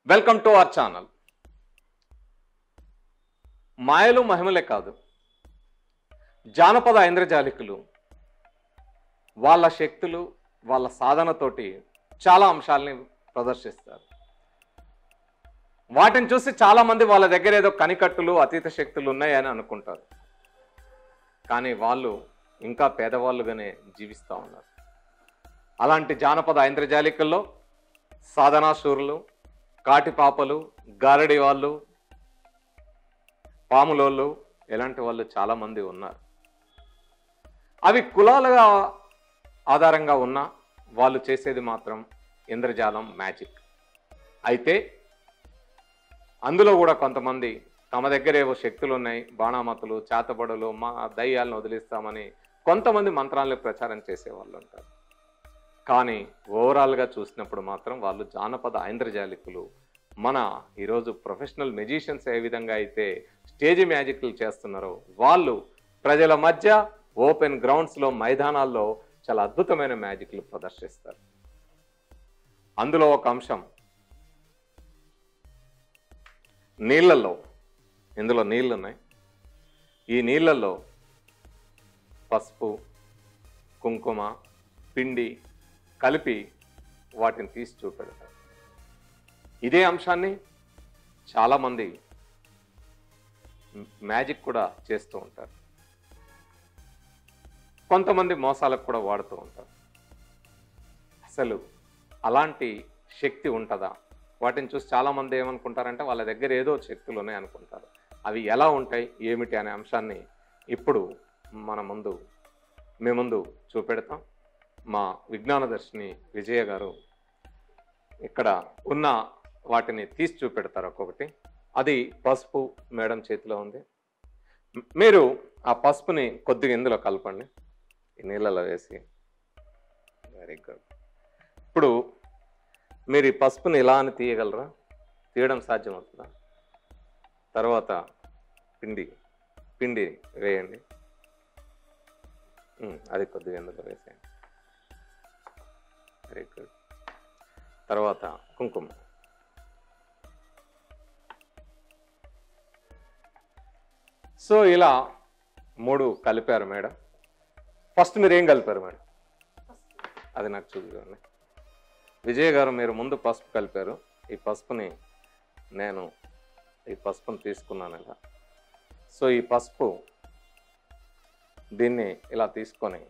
welcome to our channel మాయలు మహిమలే కాదు జానపద ఐంద్రజాలికులు వాళ్ళ శక్తులు వాళ్ళ సాధనతోటి చాలా అంశాలని ప్రదర్శిస్తారు వాటిని చూసి చాలా మంది వాళ్ళ దగ్గర ఏదో కనికట్టులు అతీత శక్తులు ఉన్నాయని అనుకుంటారు కానీ వాళ్ళు ఇంకా పేదవాళ్ళుగానే జీవిస్తూ ఉన్నారు అలాంటి జానపద ఐంద్రజాలికల్లో సాధనాశూరులు కాటిపాపలు గారడి వాళ్ళు పాములోళ్ళు ఇలాంటి వాళ్ళు చాలా మంది ఉన్నారు అవి కులాలుగా ఆధారంగా ఉన్న వాళ్ళు చేసేది మాత్రం ఇంద్రజాలం మ్యాజిక్ అయితే అందులో కూడా కొంతమంది తమ దగ్గర ఏవో శక్తులు ఉన్నాయి బాణామతులు చేతబడులు మా దయ్యాలను వదిలిస్తామని కొంతమంది మంత్రాలను ప్రచారం చేసే వాళ్ళు ఉంటారు కానీ ఓవరాల్గా చూసినప్పుడు మాత్రం వాళ్ళు జానపద ఐంద్రజాలికులు మన ఈరోజు ప్రొఫెషనల్ మెజిషియన్స్ ఏ విధంగా అయితే స్టేజ్ మ్యాజిక్లు చేస్తున్నారో వాళ్ళు ప్రజల మధ్య ఓపెన్ గ్రౌండ్స్లో మైదానాల్లో చాలా అద్భుతమైన మ్యాజిక్లు ప్రదర్శిస్తారు అందులో ఒక అంశం నీళ్ళల్లో ఇందులో నీళ్ళు ఉన్నాయి ఈ నీళ్ళల్లో పసుపు కుంకుమ పిండి కలిపి వాటిని తీసి చూపెడతారు ఇదే అంశాన్ని చాలామంది మ్యాజిక్ కూడా చేస్తూ ఉంటారు కొంతమంది మోసాలకు కూడా వాడుతూ ఉంటారు అసలు అలాంటి శక్తి ఉంటుందా వాటిని చూసి చాలామంది ఏమనుకుంటారంటే వాళ్ళ దగ్గర ఏదో శక్తులు ఉన్నాయి అనుకుంటారు అవి ఎలా ఉంటాయి ఏమిటి అనే అంశాన్ని ఇప్పుడు మన ముందు మీ ముందు చూపెడతాం మా విజ్ఞానదర్శిని విజయ గారు ఇక్కడ ఉన్న వాటిని తీసి చూపెడతారు ఒక్కొక్కటి అది పసుపు మేడం చేతిలో ఉంది మ్- మీరు ఆ పసుపుని కొద్దిగా ఇందులో కలపండి ఈ నీళ్ళలో వేసి వెరీ గుడ్ ఇప్పుడు మీరు ఈ పసుపుని ఇలా అని తీయగలరా తీయడం సాధ్యమవుతుందా తర్వాత పిండి పిండి వేయండి ఉమ్, అది కొద్దిగా ఇందులో వేసేయండి వెరీ గుడ్ తర్వాత కుంకుమ సో ఇలా మూడు కలిపారు మేడం ఫస్ట్ మీరు ఏం కలిపారు మేడం అది నాకు చూపించండి విజయ్ గారు మీరు ముందు పసుపు కలిపారు ఈ పసుపుని నేను ఈ పసుపుని తీసుకున్నాను ఇలా సో ఈ పసుపు దీన్ని ఇలా తీసుకొని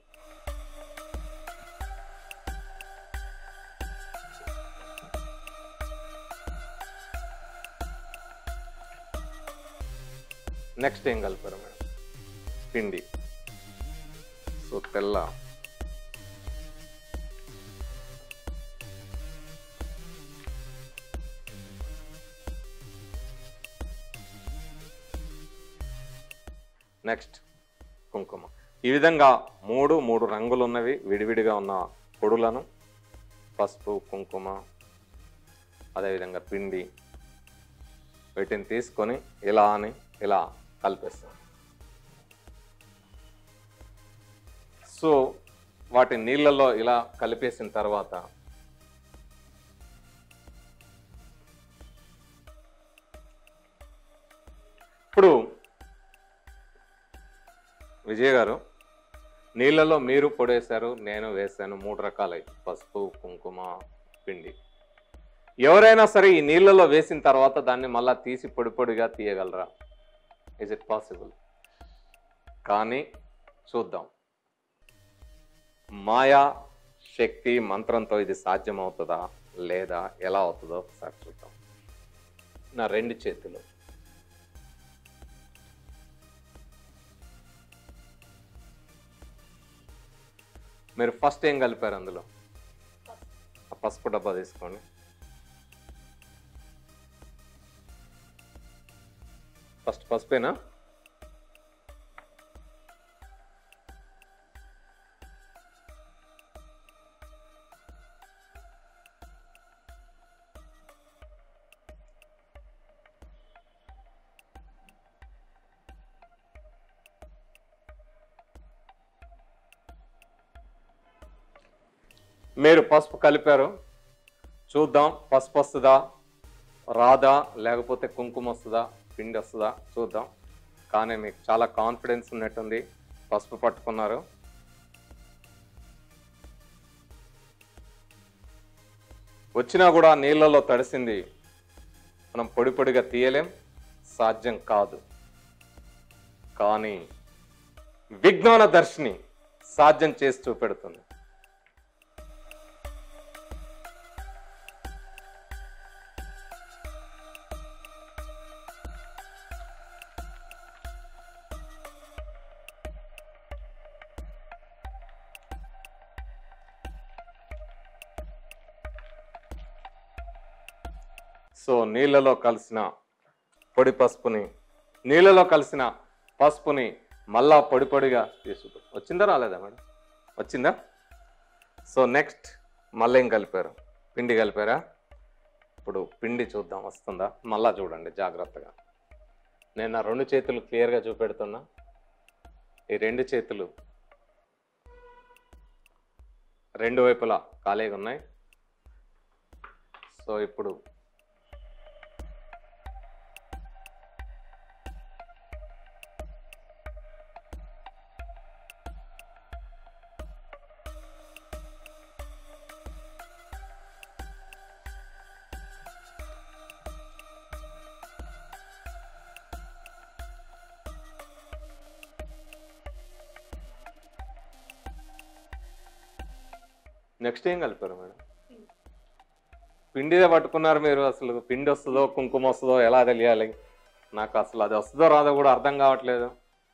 నెక్స్ట్ ఏం కలిపారు మేడం పిండి సో తెల్ల నెక్స్ట్ కుంకుమ ఈ విధంగా మూడు మూడు రంగులు ఉన్నవి విడివిడిగా ఉన్న పొడులను పసుపు కుంకుమ అదేవిధంగా పిండి వీటిని తీసుకొని ఇలా అని ఇలా కలిపేస్తాం సో వాటి నీళ్ళలో ఇలా కలిపేసిన తర్వాత ఇప్పుడు విజయ్ గారు నీళ్ళలో మీరు పొడేశారు నేను వేశాను మూడు రకాలై పసుపు కుంకుమ పిండి ఎవరైనా సరే ఈ నీళ్ళలో వేసిన తర్వాత దాన్ని మళ్ళా తీసి పొడి పొడిగా తీయగలరా ఇస్ ఇట్ పాసిబుల్ కానీ చూద్దాం మాయా శక్తి మంత్రంతో ఇది సాధ్యమవుతుందా లేదా ఎలా అవుతుందో ఒకసారి చూద్దాం నా రెండు చేతులు మీరు ఫస్ట్ ఏం కలిపారు అందులో ఆ పసుపు డబ్బా తీసుకోండి ఫస్ట్ పసుపేనా మీరు పసుపు కలిపారు చూద్దాం పసుపు వస్తుందా రాదా లేకపోతే కుంకుమ వస్తుందా పిండి వస్తుందా చూద్దాం కానీ మీకు చాలా కాన్ఫిడెన్స్ ఉన్నట్టుంది పసుపు పట్టుకున్నారు వచ్చినా కూడా నీళ్ళలో తడిసింది మనం పొడి పొడిగా తీయలేం సాధ్యం కాదు కానీ విజ్ఞాన దర్శిని సాధ్యం చేసి చూపెడుతుంది సో నీళ్ళలో కలిసిన పొడి పసుపుని నీళ్ళలో కలిసిన పసుపుని మళ్ళా పొడి పొడిగా తీసుకు వచ్చిందా రాలేదా మేడం వచ్చిందా సో నెక్స్ట్ మళ్ళీ ఏం కలిపారు పిండి కలిపారా ఇప్పుడు పిండి చూద్దాం వస్తుందా మళ్ళా చూడండి జాగ్రత్తగా నేను నా రెండు చేతులు క్లియర్గా చూపెడుతున్నా ఈ రెండు చేతులు రెండు వైపులా ఖాళీగా ఉన్నాయి సో ఇప్పుడు నెక్స్ట్ ఏం కలిపారు మేడం పిండిదే పట్టుకున్నారు మీరు అసలు పిండి వస్తుందో కుంకుమ వస్తుందో ఎలా తెలియాలి నాకు అసలు అది వస్తుందో రాదో కూడా అర్థం కావట్లేదు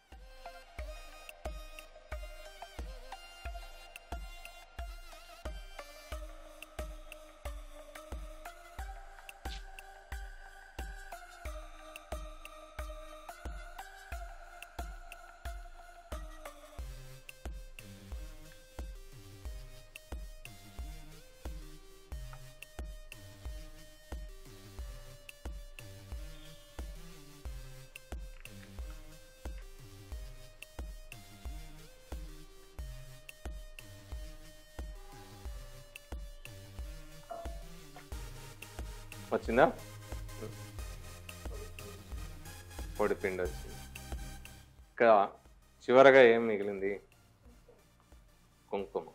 వచ్చిందా పొడి పిండి వచ్చింది ఇంకా చివరగా ఏం మిగిలింది కుంకుమ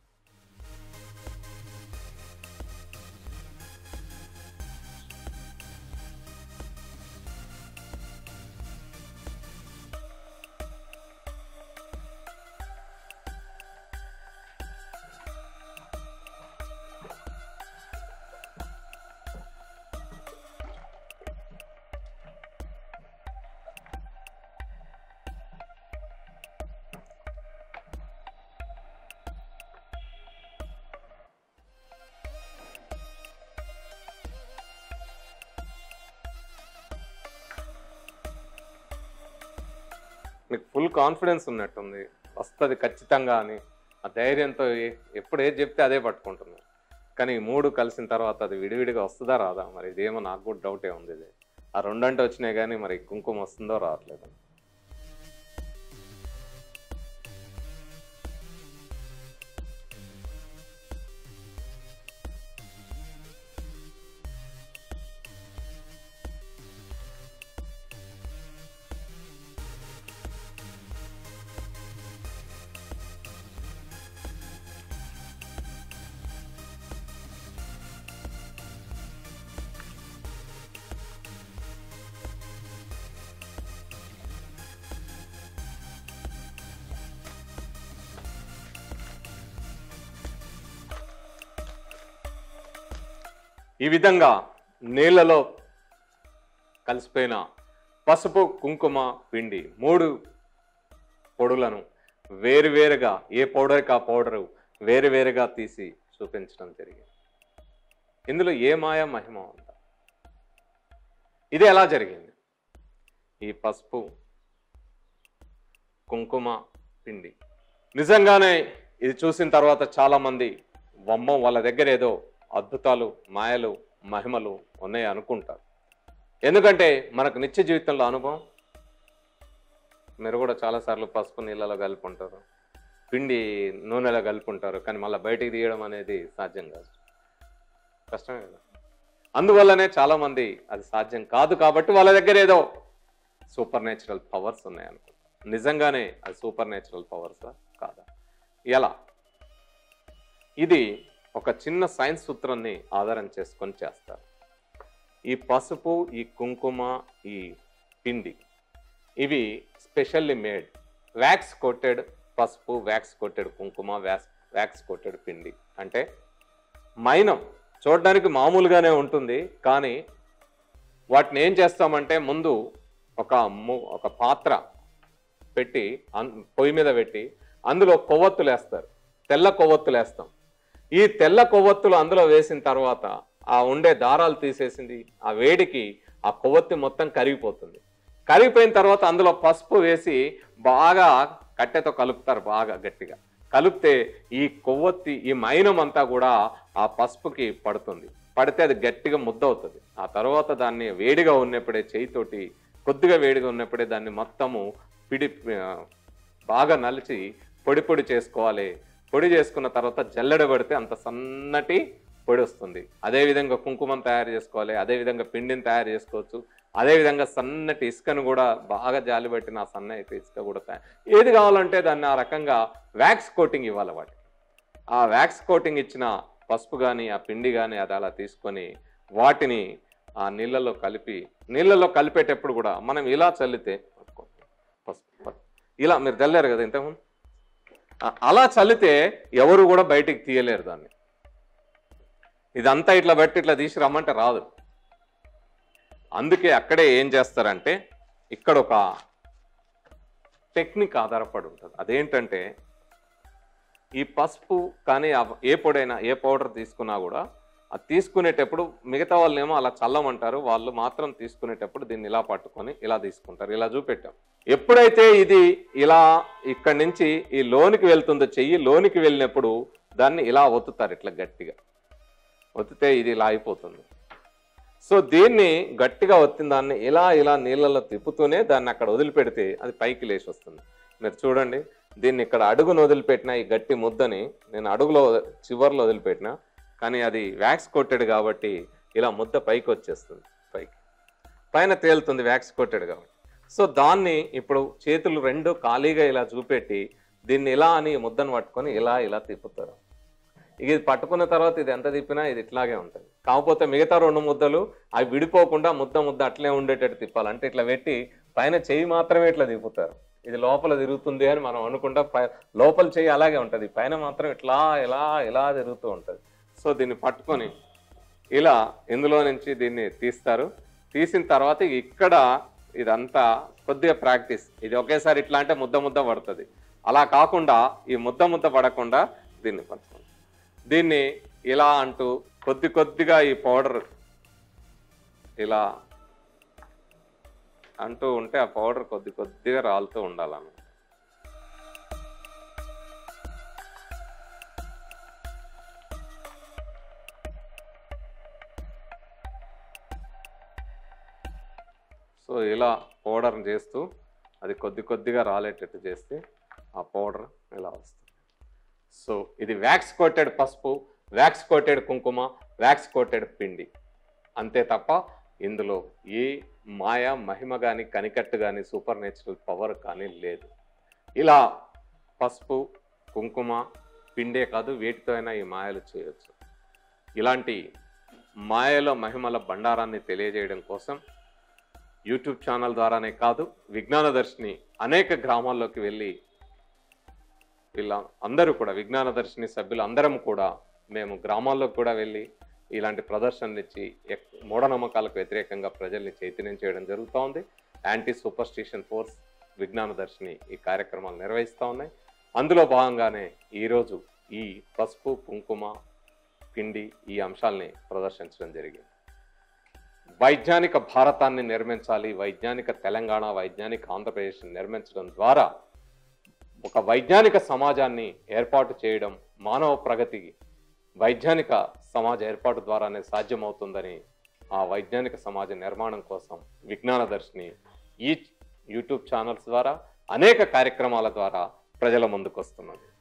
మీకు ఫుల్ కాన్ఫిడెన్స్ ఉన్నట్టుంది వస్తుంది ఖచ్చితంగా అని ఆ ధైర్యంతో ఏ- ఎప్పుడు ఏది చెప్తే అదే పట్టుకుంటుంది కానీ ఈ మూడు కలిసిన తర్వాత అది విడివిడిగా వస్తుందా రాదా మరి ఇదేమో నాకు కూడా డౌటే ఉంది ఇది ఆ రెండంటే వచ్చినాయి కానీ మరి కుంకుమ వస్తుందో రావట్లేదు ఈ విధంగా నీళ్ళలో కలిసిపోయిన పసుపు కుంకుమ పిండి మూడు పొడులను వేరువేరుగా ఏ పౌడర్కి ఆ పౌడరు వేరువేరుగా తీసి చూపించడం జరిగింది ఇందులో ఏ మాయా మహిమ ఉందా ఇది ఎలా జరిగింది ఈ పసుపు కుంకుమ పిండి నిజంగానే ఇది చూసిన తర్వాత చాలామంది వమ్మం వాళ్ళ దగ్గర ఏదో అద్భుతాలు మాయలు మహిమలు ఉన్నాయి అనుకుంటారు ఎందుకంటే మనకు నిత్య జీవితంలో అనుభవం మీరు కూడా చాలాసార్లు పసుపు నీళ్ళలో కలిపి ఉంటారు పిండి నూనెలో కలిపి ఉంటారు కానీ మళ్ళీ బయటికి తీయడం అనేది సాధ్యం కాదు కష్టమే కదా అందువల్లనే చాలా మంది అది సాధ్యం కాదు కాబట్టి వాళ్ళ దగ్గర ఏదో సూపర్ న్యాచురల్ పవర్స్ ఉన్నాయనుకుంటారు నిజంగానే అది సూపర్ న్యాచురల్ పవర్స్ కాదా ఎలా ఇది ఒక చిన్న సైన్స్ సూత్రాన్ని ఆధారం చేసుకొని చేస్తారు ఈ పసుపు ఈ కుంకుమ ఈ పిండి ఇవి స్పెషల్లీ మేడ్ వ్యాక్స్ కోటెడ్ పసుపు వ్యాక్స్ కోటెడ్ కుంకుమ వ్యాక్స్ వ్యాక్స్ కోటెడ్ పిండి అంటే మైనం చూడడానికి మామూలుగానే ఉంటుంది కానీ వాటిని ఏం చేస్తామంటే ముందు ఒక ము- ఒక పాత్ర పెట్టి అన్- పొయ్యి మీద పెట్టి అందులో కొవ్వొత్తులు వేస్తారు తెల్ల కొవ్వొత్తులు వేస్తాం ఈ తెల్ల కొవ్వొత్తులు అందులో వేసిన తర్వాత ఆ ఉండే దారాలు తీసేసింది ఆ వేడికి ఆ కొవ్వొత్తి మొత్తం కరిగిపోతుంది కరిగిపోయిన తర్వాత అందులో పసుపు వేసి బాగా కట్టెతో కలుపుతారు బాగా గట్టిగా కలిపితే ఈ కొవ్వొత్తి ఈ మైనం అంతా కూడా ఆ పసుపుకి పడుతుంది పడితే అది గట్టిగా ముద్ద అవుతుంది ఆ తర్వాత దాన్ని వేడిగా ఉన్నప్పుడే చేయితోటి కొద్దిగా వేడిగా ఉన్నప్పుడే దాన్ని మొత్తము పిడి ఆ, బాగా నలిచి పొడి పొడి చేసుకోవాలి పొడి చేసుకున్న తర్వాత జల్లెడ పడితే అంత సన్నటి పొడి వస్తుంది అదేవిధంగా కుంకుమం తయారు చేసుకోవాలి అదేవిధంగా పిండిని తయారు చేసుకోవచ్చు అదేవిధంగా సన్నటి ఇసుకను కూడా బాగా జాలి పెట్టిన ఆ సన్న అయితే ఇసుక కూడా తయారు ఏది కావాలంటే దాన్ని ఆ రకంగా వ్యాక్స్ కోటింగ్ ఇవ్వాలి వాటికి ఆ వ్యాక్స్ కోటింగ్ ఇచ్చిన పసుపు కానీ ఆ పిండి కానీ అది అలా తీసుకొని వాటిని ఆ నీళ్ళలో కలిపి నీళ్ళలో కలిపేటప్పుడు కూడా మనం ఇలా చల్లితే పసుపు ఇలా మీరు చల్లారు కదా ఇంతకుముందు ఆ- అలా చల్లితే ఎవరు కూడా బయటికి తీయలేరు దాన్ని ఇదంతా ఇట్లా పెట్టి ఇట్లా తీసి రమ్మంటే రాదు అందుకే అక్కడే ఏం చేస్తారంటే ఇక్కడ ఒక టెక్నిక్ ఆధారపడి ఉంటుంది అదేంటంటే ఈ పసుపు కానీ ఆ- ఏ పొడైనా ఏ పౌడర్ తీసుకున్నా కూడా అది తీసుకునేటప్పుడు మిగతా వాళ్ళేమో అలా చల్లమంటారు వాళ్ళు మాత్రం తీసుకునేటప్పుడు దీన్ని ఇలా పట్టుకొని ఇలా తీసుకుంటారు ఇలా చూపెట్టాం ఎప్పుడైతే ఇది ఇలా ఇక్కడి నుంచి ఈ లోనికి వెళ్తుందో చెయ్యి లోనికి వెళ్ళినప్పుడు దాన్ని ఇలా ఒత్తుతారు ఇట్లా గట్టిగా ఒత్తితే ఇది ఇలా అయిపోతుంది సో దీన్ని గట్టిగా ఒత్తిన దాన్ని ఇలా ఇలా నీళ్ళలో తిప్పుతూనే దాన్ని అక్కడ వదిలిపెడితే అది పైకి లేచి వస్తుంది మీరు చూడండి దీన్ని ఇక్కడ అడుగును వదిలిపెట్టిన ఈ గట్టి ముద్దని నేను అడుగులో చివర్లో వదిలిపెట్టిన కానీ అది వ్యాక్స్ కొట్టెడ్ కాబట్టి ఇలా ముద్ద పైకి వచ్చేస్తుంది పైకి పైన తేలుతుంది వ్యాక్స్ కొట్టెడ్ కాబట్టి సో దాన్ని ఇప్పుడు చేతులు రెండు ఖాళీగా ఇలా చూపెట్టి దీన్ని ఇలా అని ఈ ముద్దను పట్టుకొని ఇలా ఇలా తిప్పుతారు ఇక ఇది పట్టుకున్న తర్వాత ఇది ఎంత తిప్పినా ఇది ఇట్లాగే ఉంటుంది కాకపోతే మిగతా రెండు ముద్దలు అవి విడిపోకుండా ముద్ద ముద్ద అట్లే ఉండేటట్టు తిప్పాలి అంటే ఇట్లా పెట్టి పైన చెయ్యి మాత్రమే ఇట్లా తిప్పుతారు ఇది లోపల తిరుగుతుంది అని మనం అనుకుంటా పై లోపల చెయ్యి అలాగే ఉంటుంది పైన మాత్రం ఇట్లా ఇలా ఇలా తిరుగుతూ ఉంటుంది సో దీన్ని పట్టుకొని ఇలా ఇందులో నుంచి దీన్ని తీస్తారు తీసిన తర్వాత ఇక్కడ ఇదంతా కొద్దిగా ప్రాక్టీస్ ఇది ఒకేసారి ఇట్లా అంటే ముద్ద ముద్ద పడుతుంది అలా కాకుండా ఈ ముద్ద ముద్ద పడకుండా దీన్ని పట్టుకోండి దీన్ని ఇలా అంటూ కొద్ది కొద్దిగా ఈ పౌడర్ ఇలా అంటూ ఉంటే ఆ పౌడర్ కొద్ది కొద్దిగా రాలుతూ ఉండాలన్నమాట సో ఇలా పౌడర్ చేస్తూ అది కొద్ది కొద్దిగా రాలేటట్టు చేస్తే ఆ పౌడర్ ఇలా వస్తుంది సో ఇది వ్యాక్స్ కోటెడ్ పసుపు వ్యాక్స్ కోటెడ్ కుంకుమ వ్యాక్స్ కోటెడ్ పిండి అంతే తప్ప ఇందులో ఏ మాయ మహిమ కానీ కనికట్టు కానీ సూపర్ నేచురల్ పవర్ కానీ లేదు ఇలా పసుపు కుంకుమ పిండే కాదు వేటితో అయినా ఈ మాయలు చేయొచ్చు ఇలాంటి మాయల మహిమల బండారాన్ని తెలియజేయడం కోసం యూట్యూబ్ ఛానల్ ద్వారానే కాదు విజ్ఞాన దర్శిని అనేక గ్రామాల్లోకి వెళ్ళి వీళ్ళ అందరూ కూడా విజ్ఞాన దర్శిని సభ్యులు అందరం కూడా మేము గ్రామాల్లోకి కూడా వెళ్ళి ఇలాంటి ప్రదర్శనలు ఇచ్చి ఎక్- మూఢనమ్మకాలకు వ్యతిరేకంగా ప్రజల్ని చైతన్యం చేయడం జరుగుతూ ఉంది యాంటీ సూపర్ స్టిషన్ ఫోర్స్ విజ్ఞాన దర్శిని ఈ కార్యక్రమాలు నిర్వహిస్తూ ఉన్నాయి అందులో భాగంగానే ఈరోజు ఈ పసుపు కుంకుమ పిండి ఈ అంశాల్ని ప్రదర్శించడం జరిగింది వైజ్ఞానిక భారతాన్ని నిర్మించాలి వైజ్ఞానిక తెలంగాణ వైజ్ఞానిక ఆంధ్రప్రదేశ్ నిర్మించడం ద్వారా ఒక వైజ్ఞానిక సమాజాన్ని ఏర్పాటు చేయడం మానవ ప్రగతికి వైజ్ఞానిక సమాజ ఏర్పాటు ద్వారానే సాధ్యమవుతుందని ఆ వైజ్ఞానిక సమాజ నిర్మాణం కోసం విజ్ఞాన దర్శిని ఈ యూట్యూబ్ ఛానల్స్ ద్వారా అనేక కార్యక్రమాల ద్వారా ప్రజల ముందుకు వస్తున్నది